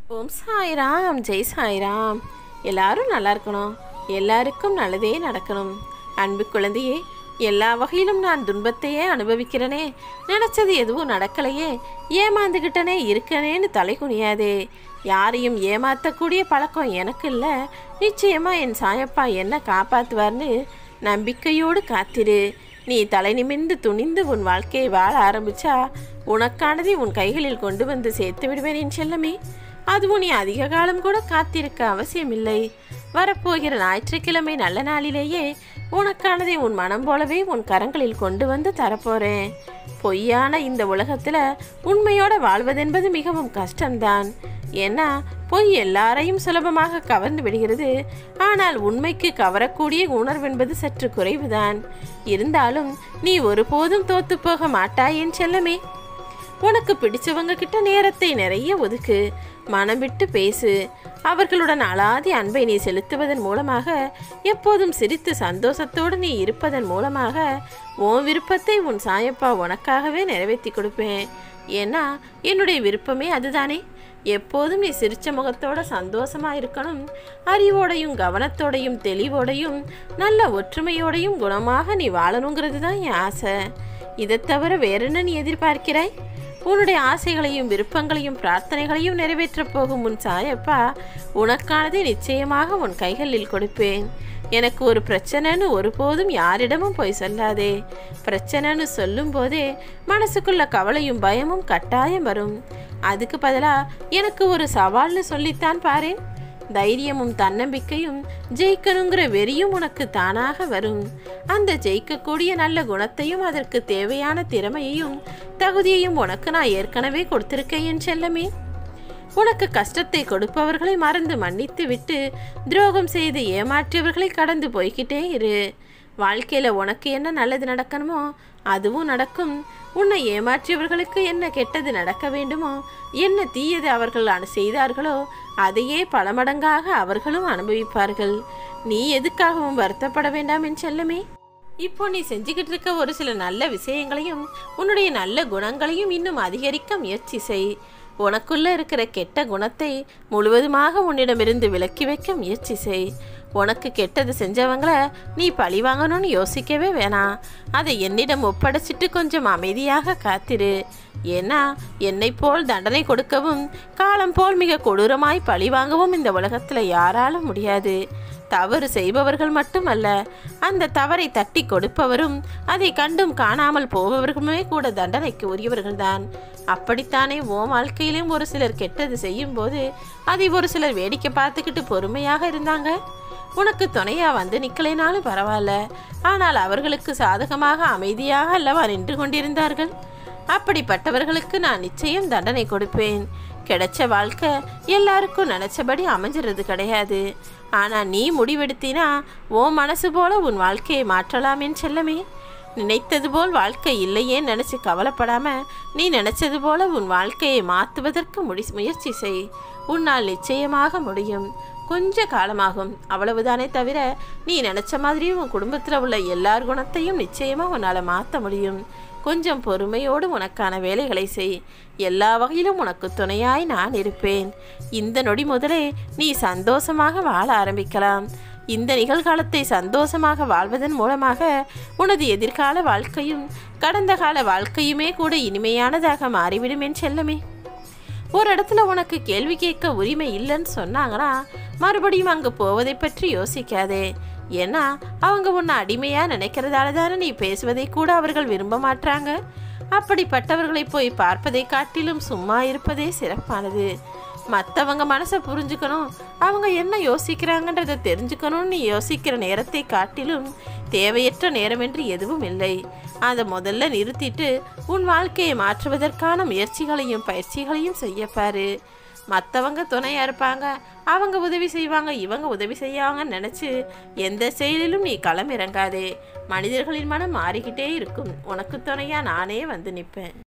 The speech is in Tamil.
ஓம் சாய்ராம் ஜெய் சாய்ராம் எல்லாரும் நல்லா இருக்கணும் எல்லாருக்கும் நல்லதே நடக்கணும் அன்பு குழந்தையே எல்லா வகையிலும் நான் துன்பத்தையே அனுபவிக்கிறனே நினச்சது எதுவும் நடக்கலையே ஏமாந்துக்கிட்டனே இருக்கனேன்னு தலை குனியாதே யாரையும் ஏமாற்றக்கூடிய பழக்கம் எனக்கு இல்லை நிச்சயமாக என் சாயப்பா என்ன காப்பாற்றுவார்னு நம்பிக்கையோடு காத்திரு நீ தலை நிமிர்ந்து துணிந்து உன் வாழ்க்கையை வாழ ஆரம்பிச்சா உனக்கானதை உன் கைகளில் கொண்டு வந்து சேர்த்து விடுவேன் என் செல்லமே அதுவும் நீ அதிக காலம் கூட காத்திருக்க அவசியமில்லை வரப்போகிற ஞாயிற்றுக்கிழமை நல்ல நாளிலேயே உனக்கானதை உன் மனம் போலவே உன் கரங்களில் கொண்டு வந்து தரப்போறேன் பொய்யான இந்த உலகத்துல உண்மையோட வாழ்வதென்பது மிகவும் கஷ்டம்தான் ஏன்னா பொய் எல்லாரையும் சுலபமாக கவர்ந்து விடுகிறது ஆனால் உண்மைக்கு கவரக்கூடிய உணர்வென்பது சற்று குறைவுதான் இருந்தாலும் நீ ஒருபோதும் தோத்து போக மாட்டாய் என் செல்லமே உனக்கு பிடிச்சவங்க கிட்ட நேரத்தை நிறைய ஒதுக்கு மனம் விட்டு பேசு அவர்களுடன் அலாதி அன்பை நீ செலுத்துவதன் மூலமாக எப்போதும் சிரித்து சந்தோஷத்தோடு நீ இருப்பதன் மூலமாக உன் விருப்பத்தை உன் சாயப்பா உனக்காகவே நிறைவேற்றி கொடுப்பேன் ஏன்னா என்னுடைய விருப்பமே அதுதானே எப்போதும் நீ சிரிச்ச முகத்தோட சந்தோஷமா இருக்கணும் அறிவோடையும் கவனத்தோடையும் தெளிவோடையும் நல்ல ஒற்றுமையோடையும் குணமாக நீ வாழணுங்கிறது தான் என் ஆசை இதை தவிர வேறென்ன நீ எதிர்பார்க்கிறாய் உன்னுடைய ஆசைகளையும் விருப்பங்களையும் பிரார்த்தனைகளையும் நிறைவேற்றப் போகும் உன் சாயப்பா உனக்கானதை நிச்சயமாக உன் கைகளில் கொடுப்பேன் எனக்கு ஒரு பிரச்சனைன்னு ஒருபோதும் யாரிடமும் போய் சொல்லாதே பிரச்சனைன்னு சொல்லும் போதே மனசுக்குள்ள கவலையும் பயமும் கட்டாயம் வரும் அதுக்கு பதிலா எனக்கு ஒரு சவால்னு சொல்லித்தான் பாரேன் தைரியமும் தன்னம்பிக்கையும் ஜெயிக்கணுங்கிற வெறியும் உனக்கு தானாக வரும் அந்த ஜெயிக்கக்கூடிய நல்ல குணத்தையும் அதற்கு தேவையான திறமையையும் தகுதியையும் உனக்கு நான் ஏற்கனவே கொடுத்திருக்கேன் என் செல்லமே உனக்கு கஷ்டத்தை கொடுப்பவர்களை மறந்து மன்னித்து விட்டு துரோகம் செய்து ஏமாற்றியவர்களை கடந்து போய்கிட்டே இரு வாழ்க்கையில உனக்கு என்ன நல்லது நடக்கணுமோ அதுவும் நடக்கும் உன்னை ஏமாற்றியவர்களுக்கு என்ன கெட்டது நடக்க வேண்டுமோ என்ன தீயது அவர்கள் அனு செய்தார்களோ அதையே பல மடங்காக அவர்களும் அனுபவிப்பார்கள் நீ எதுக்காகவும் வருத்தப்பட வேண்டாம் என் செல்லமே இப்போ நீ செஞ்சுக்கிட்டு இருக்க ஒரு சில நல்ல விஷயங்களையும் உன்னுடைய நல்ல குணங்களையும் இன்னும் அதிகரிக்க முயற்சி செய் உனக்குள்ள இருக்கிற கெட்ட குணத்தை முழுவதுமாக உன்னிடமிருந்து விலக்கி வைக்க முயற்சி செய் உனக்கு கெட்டது செஞ்சவங்கள நீ பழி வாங்கணும்னு யோசிக்கவே வேணாம் அதை என்னிடம் ஒப்படைச்சிட்டு கொஞ்சம் அமைதியாக காத்திரு ஏன்னா என்னை போல் தண்டனை கொடுக்கவும் காலம் போல் மிக கொடூரமாய் பழி வாங்கவும் இந்த உலகத்தில் யாராலும் முடியாது தவறு செய்பவர்கள் மட்டுமல்ல அந்த தவறை தட்டி கொடுப்பவரும் அதை கண்டும் காணாமல் போபவர்களுமே கூட தண்டனைக்கு உரியவர்கள்தான் அப்படித்தானே ஓ வாழ்க்கையிலும் ஒரு சிலர் கெட்டது செய்யும் போது அதை ஒரு சிலர் வேடிக்கை பார்த்துக்கிட்டு பொறுமையாக இருந்தாங்க உனக்கு துணையா வந்து நிக்கலைனாலும் பரவாயில்ல ஆனால் அவர்களுக்கு சாதகமாக அமைதியாக அல்லவா நின்று கொண்டிருந்தார்கள் அப்படிப்பட்டவர்களுக்கு நான் நிச்சயம் தண்டனை கொடுப்பேன் கிடைச்ச வாழ்க்கை எல்லாருக்கும் நினச்சபடி அமைஞ்சிறது கிடையாது ஆனால் நீ முடிவெடுத்தினா உன் மனசு போல உன் வாழ்க்கையை மாற்றலாமேன்னு செல்லமே நினைத்தது போல் வாழ்க்கை இல்லையே நினச்சி கவலைப்படாம நீ நினைச்சது போல உன் வாழ்க்கையை மாற்றுவதற்கு முடி முயற்சி செய் உன்னால் நிச்சயமாக முடியும் கொஞ்ச காலமாகும் அவ்வளவுதானே தவிர நீ நினச்ச மாதிரியே உன் குடும்பத்தில் உள்ள எல்லார் குணத்தையும் நிச்சயமாக உன்னால் மாற்ற முடியும் கொஞ்சம் பொறுமையோடு உனக்கான வேலைகளை செய் எல்லா வகையிலும் உனக்கு துணையாய் நான் இருப்பேன் இந்த நொடி முதலே நீ சந்தோஷமாக வாழ ஆரம்பிக்கலாம் இந்த நிகழ்காலத்தை சந்தோஷமாக வாழ்வதன் மூலமாக உனது எதிர்கால வாழ்க்கையும் கடந்த கால வாழ்க்கையுமே கூட இனிமையானதாக மாறிவிடும் என் செல்லமே ஒரு இடத்துல உனக்கு கேள்வி கேட்க உரிமை இல்லைன்னு சொன்னாங்கன்னா மறுபடியும் அங்கே போவதை பற்றி யோசிக்காதே ஏன்னா அவங்க உன்னை அடிமையாக நினைக்கிறதால தானே நீ பேசுவதை கூட அவர்கள் விரும்ப மாட்டாங்க அப்படிப்பட்டவர்களை போய் பார்ப்பதை காட்டிலும் சும்மா இருப்பதே சிறப்பானது மற்றவங்க மனசை புரிஞ்சுக்கணும் அவங்க என்ன யோசிக்கிறாங்கன்றதை தெரிஞ்சுக்கணும்னு நீ யோசிக்கிற நேரத்தை காட்டிலும் தேவையற்ற நேரமென்று எதுவும் இல்லை அதை முதல்ல நிறுத்திட்டு உன் வாழ்க்கையை மாற்றுவதற்கான முயற்சிகளையும் பயிற்சிகளையும் செய்யப்பாரு மற்றவங்க துணையாக இருப்பாங்க அவங்க உதவி செய்வாங்க இவங்க உதவி செய்வாங்கன்னு நினச்சி எந்த செயலிலும் நீ களம் இறங்காதே மனிதர்களின் மனம் மாறிக்கிட்டே இருக்கும் உனக்கு துணையாக நானே வந்து நிற்பேன்